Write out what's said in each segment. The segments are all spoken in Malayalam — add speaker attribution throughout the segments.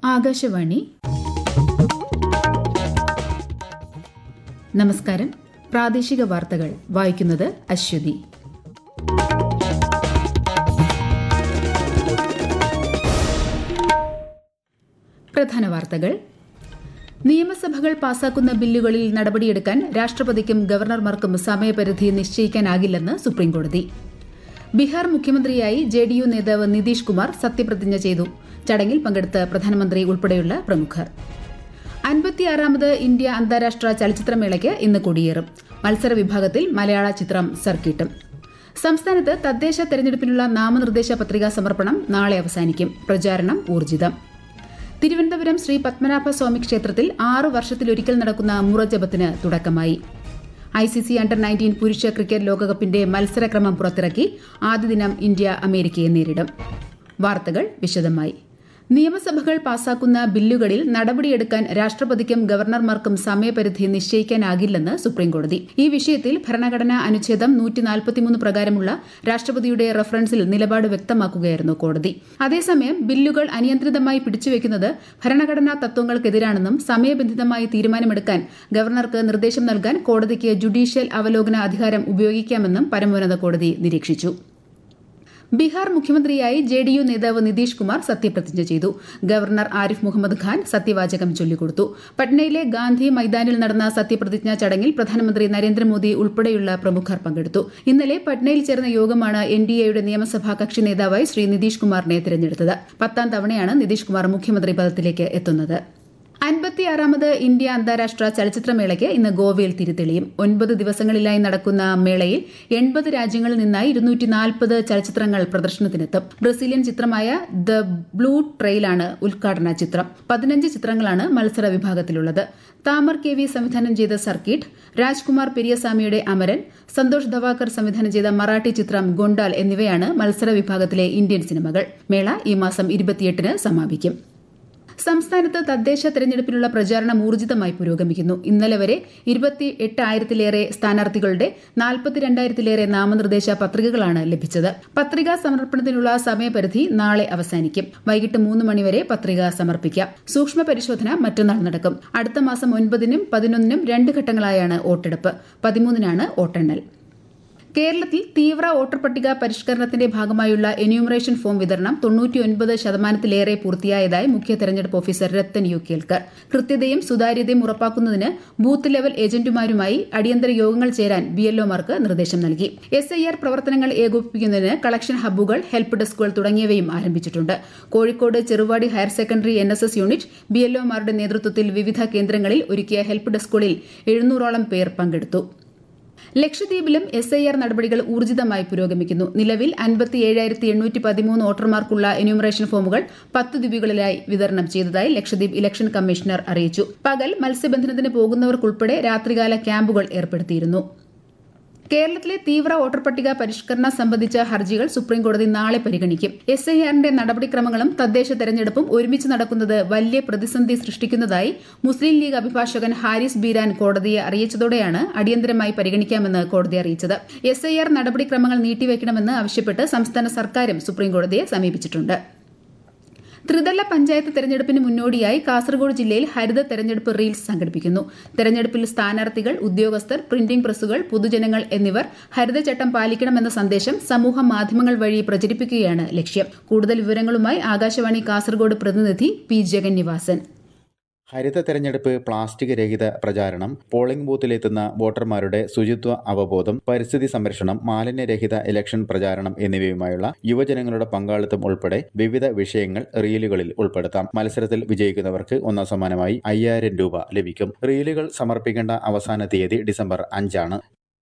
Speaker 1: ആകാശവാണി നമസ്കാരം പ്രാദേശിക വാർത്തകൾ വായിക്കുന്നത് അശ്വതി പ്രധാന വാർത്തകൾ നിയമസഭകൾ പാസാക്കുന്ന ബില്ലുകളിൽ നടപടിയെടുക്കാൻ രാഷ്ട്രപതിക്കും ഗവർണർമാർക്കും സമയപരിധി നിശ്ചയിക്കാനാകില്ലെന്ന് സുപ്രീംകോടതി ബീഹാർ മുഖ്യമന്ത്രിയായി ജെ ഡി യു നേതാവ് നിതീഷ് കുമാർ സത്യപ്രതിജ്ഞ ചെയ്തു ചടങ്ങിൽ പങ്കെടുത്ത പ്രധാനമന്ത്രി ഉൾപ്പെടെയുള്ള പ്രമുഖർ അൻപത്തിയാറാമത് ഇന്ത്യ അന്താരാഷ്ട്ര ചലച്ചിത്രമേളയ്ക്ക് ഇന്ന് കൊടിയേറും മത്സര വിഭാഗത്തിൽ മലയാള ചിത്രം സർക്കിട്ടും സംസ്ഥാനത്ത് തദ്ദേശ തെരഞ്ഞെടുപ്പിനുള്ള നാമനിർദ്ദേശ പത്രികാ സമർപ്പണം നാളെ അവസാനിക്കും പ്രചാരണം ഊർജിതം തിരുവനന്തപുരം ശ്രീ പത്മനാഭ സ്വാമി ക്ഷേത്രത്തിൽ ആറു വർഷത്തിലൊരിക്കൽ നടക്കുന്ന മുറജപത്തിന് തുടക്കമായി I C C under nineteen പുരുഷ ക്രിക്കറ്റ് ലോകകപ്പിന്റെ മത്സരക്രമം പുറത്തിറക്കി ആദ്യ ദിനം ഇന്ത്യ അമേരിക്കയെ നേരിടും വാർത്തകൾ വിശദമായി നിയമസഭകൾ പാസാക്കുന്ന ബില്ലുകളിൽ നടപടിയെടുക്കാൻ രാഷ്ട്രപതിക്കും ഗവർണർമാർക്കും സമയപരിധി നിശ്ചയിക്കാനാകില്ലെന്ന് സുപ്രീംകോടതി ഈ വിഷയത്തിൽ ഭരണഘടനാ അനുച്ഛേദം നൂറ്റിനാൽപ്പത്തിമൂന്ന് പ്രകാരമുള്ള രാഷ്ട്രപതിയുടെ റഫറൻസിൽ നിലപാട് വ്യക്തമാക്കുകയായിരുന്നു കോടതി അതേസമയം ബില്ലുകൾ അനിയന്ത്രിതമായി പിടിച്ചുവെക്കുന്നത് ഭരണഘടനാ തത്വങ്ങൾക്കെതിരാണെന്നും സമയബന്ധിതമായി തീരുമാനമെടുക്കാൻ ഗവർണർക്ക് നിർദ്ദേശം നൽകാൻ കോടതിക്ക് ജുഡീഷ്യൽ അവലോകന അധികാരം ഉപയോഗിക്കാമെന്നും പരമോന്നത കോടതി നിരീക്ഷിച്ചു ബീഹാർ മുഖ്യമന്ത്രിയായി ജെ ഡി യു നേതാവ് നിതീഷ് കുമാർ സത്യപ്രതിജ്ഞ ചെയ്തു ഗവർണർ ആരിഫ് മുഹമ്മദ് ഖാൻ സത്യവാചകം ചൊല്ലിക്കൊടുത്തു പട്നയിലെ ഗാന്ധി മൈതാനിൽ നടന്ന സത്യപ്രതിജ്ഞാ ചടങ്ങിൽ പ്രധാനമന്ത്രി നരേന്ദ്രമോദി ഉൾപ്പെടെയുള്ള പ്രമുഖർ പങ്കെടുത്തു ഇന്നലെ പട്നയിൽ ചേർന്ന യോഗമാണ് എൻ ഡി എയുടെ നിയമസഭാ കക്ഷി നേതാവായി ശ്രീ നിതീഷ് കുമാറിനെ തിരഞ്ഞെടുത്തത് പത്താം തവണയാണ് നിതീഷ് കുമാർ മുഖ്യമന്ത്രി പദത്തിലേക്ക് എത്തുന്നത് അൻപത്തിയാറാമത് ഇന്ത്യ അന്താരാഷ്ട്ര ചലച്ചിത്രമേളയ്ക്ക് ഇന്ന് ഗോവയിൽ തിരിതെളിയും ഒൻപത് ദിവസങ്ങളിലായി നടക്കുന്ന മേളയിൽ എൺപത് രാജ്യങ്ങളിൽ നിന്നായി ഇരുന്നൂറ്റി നാൽപ്പത് ചലച്ചിത്രങ്ങൾ പ്രദർശനത്തിനെത്തും ബ്രസീലിയൻ ചിത്രമായ ദ ബ്ലൂ ട്രെയിലാണ് ഉദ്ഘാടന ചിത്രം പതിനഞ്ച് ചിത്രങ്ങളാണ് മത്സര വിഭാഗത്തിലുള്ളത് താമർ കെ വി സംവിധാനം ചെയ്ത സർക്കിട്ട് രാജ്കുമാർ പെരിയസ്വാമിയുടെ അമരൻ സന്തോഷ് ധവാക്കർ സംവിധാനം ചെയ്ത മറാഠി ചിത്രം ഗൊണ്ടാൽ എന്നിവയാണ് മത്സര വിഭാഗത്തിലെ ഇന്ത്യൻ സിനിമകൾ മേള ഈ മാസം ഇരുപത്തിയെട്ടിന് സമാപിക്കും സംസ്ഥാനത്ത് തദ്ദേശ തെരഞ്ഞെടുപ്പിനുള്ള പ്രചാരണം ഊർജിതമായി പുരോഗമിക്കുന്നു ഇന്നലെ വരെ ഇരുപത്തി എട്ടായിരത്തിലേറെ സ്ഥാനാർത്ഥികളുടെ നാൽപ്പത്തിരണ്ടായിരത്തിലേറെ നാമനിർദ്ദേശ പത്രികകളാണ് ലഭിച്ചത് പത്രികാ സമർപ്പണത്തിനുള്ള സമയപരിധി നാളെ അവസാനിക്കും വൈകിട്ട് മൂന്ന് മണിവരെ പത്രിക സമർപ്പിക്കാം സൂക്ഷ്മ പരിശോധന മറ്റന്നാൾ നടക്കും അടുത്ത മാസം ഒൻപതിനും പതിനൊന്നിനും രണ്ട് ഘട്ടങ്ങളായാണ് വോട്ടെടുപ്പ് പതിമൂന്നിനാണ് വോട്ടെണ്ണൽ കേരളത്തിൽ തീവ്ര വോട്ടർ പട്ടിക പരിഷ്കരണത്തിന്റെ ഭാഗമായുള്ള എന്യൂമറേഷൻ ഫോം വിതരണം തൊണ്ണൂറ്റിയൊൻപത് ശതമാനത്തിലേറെ പൂർത്തിയായതായി മുഖ്യ തെരഞ്ഞെടുപ്പ് ഓഫീസർ രത്തൻ യു കേൽക്കർ കൃത്യതയും സുതാര്യതയും ഉറപ്പാക്കുന്നതിന് ബൂത്ത് ലെവൽ ഏജന്റുമാരുമായി അടിയന്തര യോഗങ്ങൾ ചേരാൻ ബിഎൽഒമാർക്ക് നിർദ്ദേശം നൽകി എസ് ഐ ആർ പ്രവർത്തനങ്ങൾ ഏകോപിപ്പിക്കുന്നതിന് കളക്ഷൻ ഹബ്ബുകൾ ഹെൽപ്പ് ഡെസ്കുകൾ തുടങ്ങിയവയും ആരംഭിച്ചിട്ടുണ്ട് Kozhikode Cheruvadi higher secondary N S S unit ബിഎൽഒമാരുടെ നേതൃത്വത്തിൽ വിവിധ കേന്ദ്രങ്ങളിൽ ഒരുക്കിയ ഹെൽപ്പ് ഡെസ്കുകളിൽ എഴുന്നൂറോളം പേർ പങ്കെടുത്തു ലക്ഷദ്വീപിലും എസ് ഐ ആർ നടപടികൾ ഊർജിതമായി പുരോഗമിക്കുന്നു നിലവിൽ അൻപത്തി ഏഴായിരത്തി എണ്ണൂറ്റി പതിമൂന്ന് വോട്ടർമാർക്കുള്ള എന്യൂമറേഷൻ ഫോമുകൾ പത്ത് ദ്വീപുകളിലായി വിതരണം ചെയ്തതായി ലക്ഷദ്വീപ് ഇലക്ഷൻ കമ്മീഷണർ അറിയിച്ചു പകൽ മത്സ്യബന്ധനത്തിന് പോകുന്നവർക്കുൾപ്പെടെ രാത്രികാല ക്യാമ്പുകൾ ഏർപ്പെടുത്തിയിരുന്നു കേരളത്തിലെ തീവ്ര വോട്ടർ പട്ടിക പരിഷ്കരണം സംബന്ധിച്ച ഹർജികൾ സുപ്രീംകോടതി നാളെ പരിഗണിക്കും എസ് ഐ ആറിന്റെ നടപടിക്രമങ്ങളും തദ്ദേശ തെരഞ്ഞെടുപ്പും ഒരുമിച്ച് നടക്കുന്നത് വലിയ പ്രതിസന്ധി സൃഷ്ടിക്കുന്നതായി മുസ്ലിം ലീഗ് അഭിഭാഷകൻ ഹാരിസ് ബീരാൻ കോടതിയെ അറിയിച്ചതോടെയാണ് അടിയന്തരമായി പരിഗണിക്കാമെന്ന് കോടതി അറിയിച്ചത് എസ് ഐ ആർ നടപടിക്രമങ്ങൾ നീട്ടിവെക്കണമെന്ന് ആവശ്യപ്പെട്ട് സംസ്ഥാന സർക്കാരും സുപ്രീംകോടതിയെ സമീപിച്ചിട്ടുണ്ട് ത്രിതല പഞ്ചായത്ത് തെരഞ്ഞെടുപ്പിന് മുന്നോടിയായി കാസർഗോഡ് ജില്ലയിൽ ഹരിത തെരഞ്ഞെടുപ്പ് റീൽസ് സംഘടിപ്പിക്കുന്നു തെരഞ്ഞെടുപ്പിൽ സ്ഥാനാർത്ഥികൾ ഉദ്യോഗസ്ഥർ പ്രിന്റിംഗ് പ്രസുകൾ പൊതുജനങ്ങൾ എന്നിവർ ഹരിതചട്ടം പാലിക്കണമെന്ന സന്ദേശം സമൂഹ മാധ്യമങ്ങൾ വഴി പ്രചരിപ്പിക്കുകയാണ് ലക്ഷ്യം കൂടുതൽ വിവരങ്ങളുമായി ആകാശവാണി കാസർഗോഡ് പ്രതിനിധി പി ജഗന്നിവാസൻ
Speaker 2: ഹരിത തെരഞ്ഞെടുപ്പ് പ്ലാസ്റ്റിക് രഹിത പ്രചാരണം പോളിംഗ് ബൂത്തിലെത്തുന്ന വോട്ടർമാരുടെ ശുചിത്വ അവബോധം പരിസ്ഥിതി സംരക്ഷണം മാലിന്യരഹിത ഇലക്ഷൻ പ്രചാരണം എന്നിവയുമായുള്ള യുവജനങ്ങളുടെ പങ്കാളിത്തം ഉൾപ്പെടെ വിവിധ വിഷയങ്ങൾ റീലുകളിൽ ഉൾപ്പെടുത്താം മത്സരത്തിൽ വിജയിക്കുന്നവർക്ക് ഒന്നാം സമ്മാനമായി അയ്യായിരം രൂപ ലഭിക്കും റീലുകൾ സമർപ്പിക്കേണ്ട അവസാന തീയതി ഡിസംബർ അഞ്ചാണ്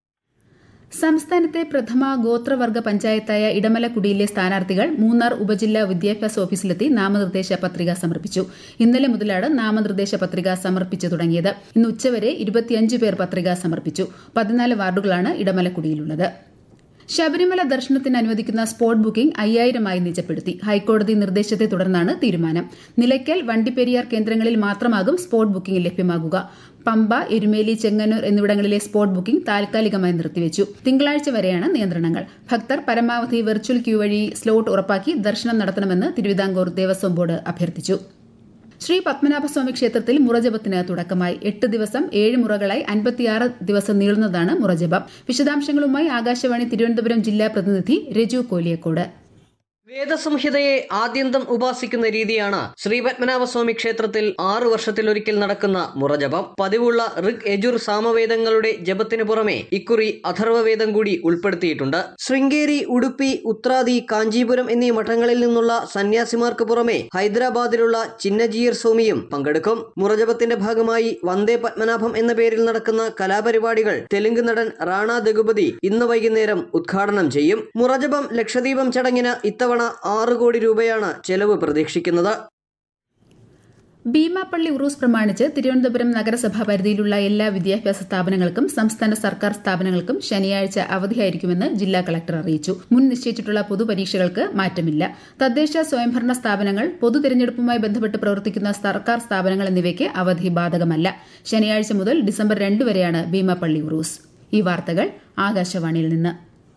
Speaker 1: സംസ്ഥാനത്തെ പ്രഥമ ഗോത്രവർഗ പഞ്ചായത്തായ ഇടമലക്കുടിയിലെ സ്ഥാനാർത്ഥികൾ മൂന്നാർ ഉപജില്ലാ വിദ്യാഭ്യാസ ഓഫീസിലെത്തി നാമനിർദ്ദേശ പത്രിക സമർപ്പിച്ചു ഇന്നലെ മുതലാണ് നാമനിർദ്ദേശ പത്രിക സമർപ്പിച്ചു തുടങ്ങിയത് ഇന്ന് ഉച്ചവരെ ഇരുപത്തിയഞ്ച് പേർ പത്രിക സമർപ്പിച്ചു പതിനാല് വാർഡുകളാണ് ഇടമലക്കുടിയിലുള്ളത് ശബരിമല ദർശനത്തിന് അനുവദിക്കുന്ന സ്പോട്ട് ബുക്കിംഗ് അയ്യായിരമായി നിജപ്പെടുത്തി ഹൈക്കോടതി നിർദ്ദേശത്തെ തുടർന്നാണ് തീരുമാനം നിലയ്ക്കൽ വണ്ടിപ്പെരിയാർ കേന്ദ്രങ്ങളിൽ മാത്രമാകും സ്പോട്ട് ബുക്കിംഗ് ലഭ്യമാകുക പമ്പ എരുമേലി ചെങ്ങന്നൂർ എന്നിവിടങ്ങളിലെ സ്പോട്ട് ബുക്കിംഗ് താൽക്കാലികമായി നിർത്തിവച്ചു തിങ്കളാഴ്ച വരെയാണ് നിയന്ത്രണങ്ങൾ ഭക്തർ പരമാവധി വെർച്വൽ ക്യൂ വഴി സ്ലോട്ട് ഉറപ്പാക്കി ദർശനം നടത്തണമെന്ന് തിരുവിതാംകൂർ ദേവസ്വം ബോർഡ് അഭ്യർത്ഥിച്ചു ശ്രീ പത്മനാഭസ്വാമി ക്ഷേത്രത്തിൽ മുറജപത്തിന് തുടക്കമായി എട്ട് ദിവസം ഏഴ് മുറകളായി അൻപത്തിയാറ് ദിവസം നീളുന്നതാണ് മുറജപം വിശദാംശങ്ങളുമായി ആകാശവാണി തിരുവനന്തപുരം ജില്ലാ പ്രതിനിധി രജു കോലിയക്കോട്
Speaker 3: വേദസംഹിതയെ ആദ്യന്തം ഉപാസിക്കുന്ന രീതിയാണ് ശ്രീ പത്മനാഭസ്വാമി ക്ഷേത്രത്തിൽ ആറു വർഷത്തിലൊരിക്കൽ നടക്കുന്ന മുറജപം പതിവുള്ള ഋഗ് യജുർ സാമവേദങ്ങളുടെ ജപത്തിനു പുറമെ ഇക്കുറി അഥർവവേദം കൂടി ഉൾപ്പെടുത്തിയിട്ടുണ്ട് ശൃംഗേരി ഉടുപ്പി ഉത്രാദി കാഞ്ചീപുരം എന്നീ മഠങ്ങളിൽ നിന്നുള്ള സന്യാസിമാർക്ക് പുറമെ ഹൈദരാബാദിലുള്ള ചിന്നജീയർ സ്വാമിയും പങ്കെടുക്കും മുറജപത്തിന്റെ ഭാഗമായി വന്ദേ പത്മനാഭം എന്ന പേരിൽ നടക്കുന്ന കലാപരിപാടികൾ തെലുങ്ക് നടൻ റാണ ദഗുപതി ഇന്ന് വൈകുന്നേരം ഉദ്ഘാടനം ചെയ്യും മുറജപം ലക്ഷദ്വീപം ചടങ്ങിന് ഇത്തവണ ആറ് കോടി രൂപയാണ് ചെലവ് പ്രതീക്ഷിക്കുന്നത്
Speaker 1: ഭീമാപ്പള്ളി ഉറൂസ് പ്രമാണിച്ച് തിരുവനന്തപുരം നഗരസഭാ പരിധിയിലുള്ള എല്ലാ വിദ്യാഭ്യാസ സ്ഥാപനങ്ങൾക്കും സംസ്ഥാന സർക്കാർ സ്ഥാപനങ്ങൾക്കും ശനിയാഴ്ച അവധിയായിരിക്കുമെന്ന് ജില്ലാ കളക്ടർ അറിയിച്ചു മുൻ നിശ്ചയിച്ചിട്ടുള്ള പൊതുപരീക്ഷകൾക്ക് മാറ്റമില്ല തദ്ദേശ സ്വയംഭരണ സ്ഥാപനങ്ങൾ പൊതു തെരഞ്ഞെടുപ്പുമായി ബന്ധപ്പെട്ട് പ്രവർത്തിക്കുന്ന സർക്കാർ സ്ഥാപനങ്ങൾ എന്നിവയ്ക്ക് അവധി ബാധകമല്ല ശനിയാഴ്ച മുതൽ ഡിസംബർ രണ്ട് വരെയാണ് ഭീമാപ്പള്ളി ഉറൂസ് ഈ വാർത്തകൾ ആകാശവാണിയിൽ നിന്ന്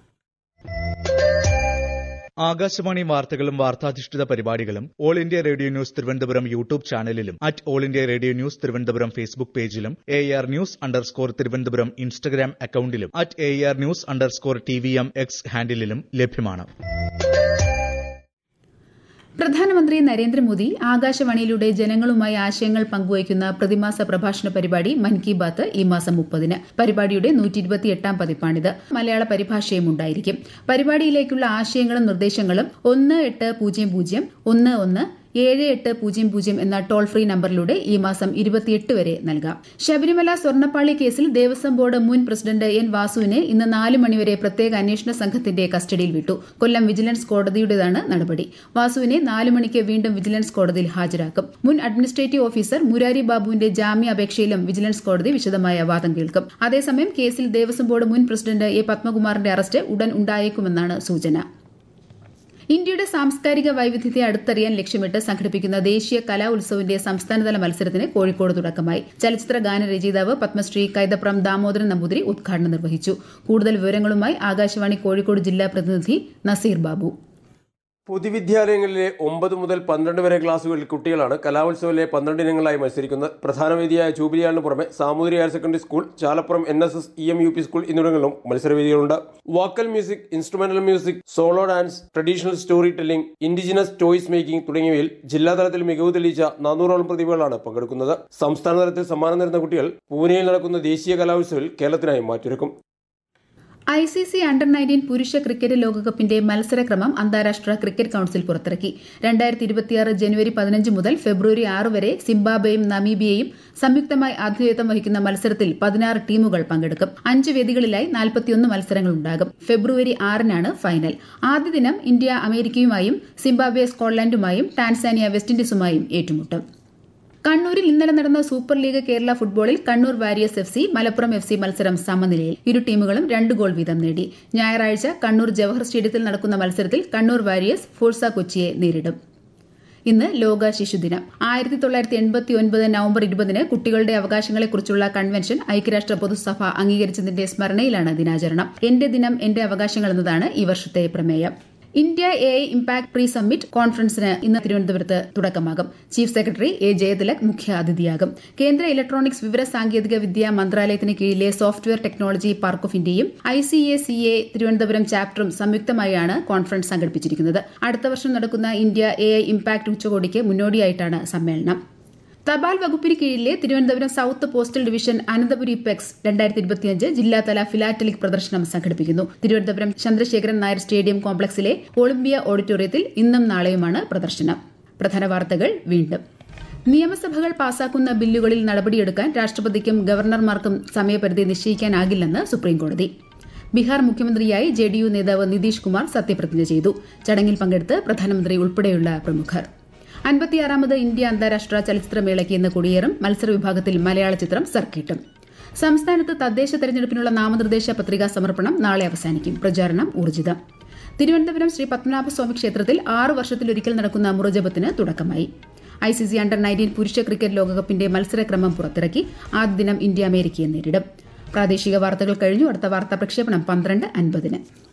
Speaker 4: ആകാശവാണി വാർത്തകളും വാർത്താധിഷ്ഠിത പരിപാടികളും all India radio news Thiruvananthapuram YouTube ചാനലിലും at all India radio news Thiruvananthapuram Facebook പേജിലും A R news underscore Thiruvananthapuram Instagram അക്കൌണ്ടിലും at A R news underscore T V M X ഹാൻഡിലും ലഭ്യമാണ്
Speaker 1: പ്രധാനമന്ത്രി നരേന്ദ്രമോദി ആകാശവാണിയിലൂടെ ജനങ്ങളുമായി ആശയങ്ങൾ പങ്കുവയ്ക്കുന്ന പ്രതിമാസ പ്രഭാഷണ പരിപാടി മൻ കി ബാത്ത് ഈ മാസം മുപ്പതിന് പരിപാടിയുടെ നൂറ്റി ഇരുപത്തിയെട്ടാം പതിപ്പാണിത് മലയാള പരിഭാഷയും ഉണ്ടായിരിക്കും പരിപാടിയിലേക്കുള്ള ആശയങ്ങളും നിർദ്ദേശങ്ങളും ഒന്ന് എട്ട് പൂജ്യം പൂജ്യം ഒന്ന് ഒന്ന് ഏഴ് എട്ട് പൂജ്യം പൂജ്യം എന്ന ടോൾ ഫ്രീ നമ്പറിലൂടെ ഈ മാസം ഇരുപത്തിയെട്ട് വരെ നൽകാം ശബരിമല സ്വർണ്ണപ്പാളി കേസിൽ ദേവസ്വം ബോർഡ് മുൻ പ്രസിഡന്റ് എൻ വാസുവിനെ ഇന്ന് നാല് മണിവരെ പ്രത്യേക അന്വേഷണ സംഘത്തിന്റെ കസ്റ്റഡിയിൽ വിട്ടു കൊല്ലം വിജിലൻസ് കോടതിയുടേതാണ് നടപടി വാസുവിനെ നാല് മണിക്ക് വീണ്ടും വിജിലൻസ് കോടതിയിൽ ഹാജരാക്കും മുൻ അഡ്മിനിസ്ട്രേറ്റീവ് ഓഫീസർ മുരാരി ബാബുവിന്റെ ജാമ്യാപേക്ഷയിലും വിജിലൻസ് കോടതി വിശദമായ വാദം കേൾക്കും അതേസമയം കേസിൽ ദേവസ്വം ബോർഡ് മുൻ പ്രസിഡന്റ് എ പത്മകുമാറിന്റെ അറസ്റ്റ് ഉടൻ ഉണ്ടായേക്കുമെന്നാണ് സൂചന ഇന്ത്യയുടെ സാംസ്കാരിക വൈവിധ്യത്തെ അടുത്തറിയാൻ ലക്ഷ്യമിട്ട് സംഘടിപ്പിക്കുന്ന ദേശീയ കലാ ഉത്സവിന്റെ സംസ്ഥാനതല മത്സരത്തിന് കോഴിക്കോട് തുടക്കമായി ചലച്ചിത്ര ഗാനരചയിതാവ് പത്മശ്രീ കൈതപ്രം ദാമോദരൻ നമ്പൂതിരി ഉദ്ഘാടനം നിർവഹിച്ചു കൂടുതൽ വിവരങ്ങളുമായി ആകാശവാണി കോഴിക്കോട് ജില്ലാ പ്രതിനിധി നസീർ ബാബു
Speaker 5: പൊതുവിദ്യാലയങ്ങളിലെ ഒമ്പത് മുതൽ പന്ത്രണ്ട് വരെ ക്ലാസുകളിൽ കുട്ടികളാണ് കലോത്സവിലെ പന്ത്രണ്ട് ഇനങ്ങളായി മത്സരിക്കുന്നത് പ്രധാന വേദിയായ ജൂബിലിയാളിന് പുറമെ Samoothiri higher secondary school Chalappuram N S S E M U P school എന്നിവിടങ്ങളിലും മത്സരവേദികളുണ്ട് vocal music instrumental music solo dance traditional story telling indigenous toys making തുടങ്ങിയവയിൽ ജില്ലാതലത്തിൽ മികവ് തെളിയിച്ച നാനൂറോളം പ്രതിഭകളാണ് പങ്കെടുക്കുന്നത് സംസ്ഥാന തലത്തിൽ സമ്മാനം നേടുന്ന കുട്ടികൾ പൂനെയിൽ നടക്കുന്ന ദേശീയ കലോത്സവിൽ കേരളത്തിനായി മാറ്റിവെക്കും
Speaker 1: I C C under nineteen പുരുഷ ക്രിക്കറ്റ് ലോകകപ്പിന്റെ മത്സരക്രമം അന്താരാഷ്ട്ര ക്രിക്കറ്റ് കൌൺസിൽ പുറത്തിറക്കി രണ്ടായിരത്തി ഇരുപത്തിയാറ് ജനുവരി പതിനഞ്ച് മുതൽ ഫെബ്രുവരി ആറ് വരെ സിംബാബ്വേയും നമീബിയയും സംയുക്തമായി ആതിഥേയത്വം വഹിക്കുന്ന മത്സരത്തിൽ പതിനാറ് ടീമുകൾ പങ്കെടുക്കും അഞ്ച് വേദികളിലായി നാൽപ്പത്തിയൊന്ന് മത്സരങ്ങളുണ്ടാകും ഫെബ്രുവരി ആറിനാണ് ഫൈനൽ ആദ്യ ദിനം ഇന്ത്യ അമേരിക്കയുമായും സിംബാബ്വെ സ്കോട്ട്ലൻഡുമായും ടാൻസാനിയ വെസ്റ്റ് ഇൻഡീസുമായും ഏറ്റുമുട്ടും കണ്ണൂരിൽ ഇന്നലെ നടന്ന സൂപ്പർ ലീഗ് കേരള ഫുട്ബോളിൽ Kannur warriors F C Malappuram F C മത്സരം സമനിലയിൽ ഇരു ടീമുകളും രണ്ട് ഗോൾ വീതം നേടി ഞായറാഴ്ച കണ്ണൂർ ജവഹർ സ്റ്റേഡിയത്തിൽ നടക്കുന്ന മത്സരത്തിൽ കണ്ണൂർ വാരിയേഴ്സ് ഫോഴ്സ കൊച്ചിയെ നേരിടും ഇന്ന് ലോക ശിശുദിനം ആയിരത്തി തൊള്ളായിരത്തി എൺപത്തി ഒൻപത് നവംബർ ഇരുപതിന് കുട്ടികളുടെ അവകാശങ്ങളെക്കുറിച്ചുള്ള കൺവെൻഷൻ ഐക്യരാഷ്ട്ര പൊതുസഭ അംഗീകരിച്ചതിന്റെ സ്മരണയിലാണ് ദിനാചരണം എന്റെ ദിനം എന്റെ അവകാശങ്ങൾ എന്നതാണ് ഈ വർഷത്തെ പ്രമേയം India A I impact pre summit കോൺഫറൻസിന് ഇന്ന് തിരുവനന്തപുരത്ത് തുടക്കമാകും ചീഫ് സെക്രട്ടറി എ ജയതിലക് മുഖ്യ അതിഥിയാകും കേന്ദ്ര ഇലക്ട്രോണിക്സ് വിവര സാങ്കേതിക വിദ്യാ മന്ത്രാലയത്തിന് കീഴിലെ സോഫ്റ്റ്വെയർ ടെക്നോളജി പാർക്ക് ഓഫ് ഇന്ത്യയും I C A C A Thiruvananthapuram ചാപ്റ്ററും സംയുക്തമായാണ് കോൺഫറൻസ് സംഘടിപ്പിച്ചിരിക്കുന്നത് അടുത്ത വർഷം നടക്കുന്ന ഇന്ത്യ എ ഐ ഇംപാക്ട് ഉച്ചകോടിക്ക് മുന്നോടിയായിട്ടാണ് സമ്മേളനം തപാൽ വകുപ്പിന് കീഴിലെ Thiruvananthapuram south postal division Ananthapuri പെക്സ് രണ്ടായിരത്തി ഇരുപത്തിയഞ്ച് ജില്ലാതല ഫിലാറ്റലിക് പ്രദർശനം സംഘടിപ്പിക്കുന്നു തിരുവനന്തപുരം ചന്ദ്രശേഖരൻ നായർ സ്റ്റേഡിയം കോംപ്ലക്സിലെ ഒളിമ്പിയ ഓഡിറ്റോറിയത്തിൽ ഇന്നും നാളെയുമാണ് പ്രദർശനം പ്രധാന വാർത്തകൾ വീണ്ടും നിയമസഭകൾ പാസാക്കുന്ന ബില്ലുകളിൽ നടപടിയെടുക്കാൻ രാഷ്ട്രപതിക്കും ഗവർണർമാർക്കും സമയപരിധി നിശ്ചയിക്കാനാകില്ലെന്ന് സുപ്രീംകോടതി ബീഹാർ മുഖ്യമന്ത്രിയായി ജെ ഡി യു നേതാവ് നിതീഷ് കുമാർ സത്യപ്രതിജ്ഞ ചെയ്തു ചടങ്ങിൽ പങ്കെടുത്ത് പ്രധാനമന്ത്രി ഉൾപ്പെടെയുള്ള പ്രമുഖർ അൻപത്തിയാറാമത് ഇന്ത്യ അന്താരാഷ്ട്ര ചലച്ചിത്രമേളയ്ക്ക് ഇന്ന് കൊടിയേറും മത്സര വിഭാഗത്തിൽ മലയാള ചിത്രം സർക്കിട്ടും സംസ്ഥാനത്ത് തദ്ദേശ തെരഞ്ഞെടുപ്പിനുള്ള നാമനിർദ്ദേശ പത്രികാ സമർപ്പണം നാളെ അവസാനിക്കും പ്രചാരണം ഊർജിതം തിരുവനന്തപുരം ശ്രീ പത്മനാഭസ്വാമി ക്ഷേത്രത്തിൽ ആറ് വർഷത്തിലൊരിക്കൽ നടക്കുന്ന മുറജപത്തിന് തുടക്കമായി I C C under nineteen പുരുഷ ക്രിക്കറ്റ് ലോകകപ്പിന്റെ മത്സരക്രമം പുറത്തിറക്കി ആദ്യ ദിനം ഇന്ത്യ അമേരിക്കയെ നേരിടും പ്രാദേശിക വാർത്തകൾ കഴിഞ്ഞു അടുത്ത വാർത്താ പ്രക്ഷേപണം പന്ത്രണ്ട് അൻപതിന്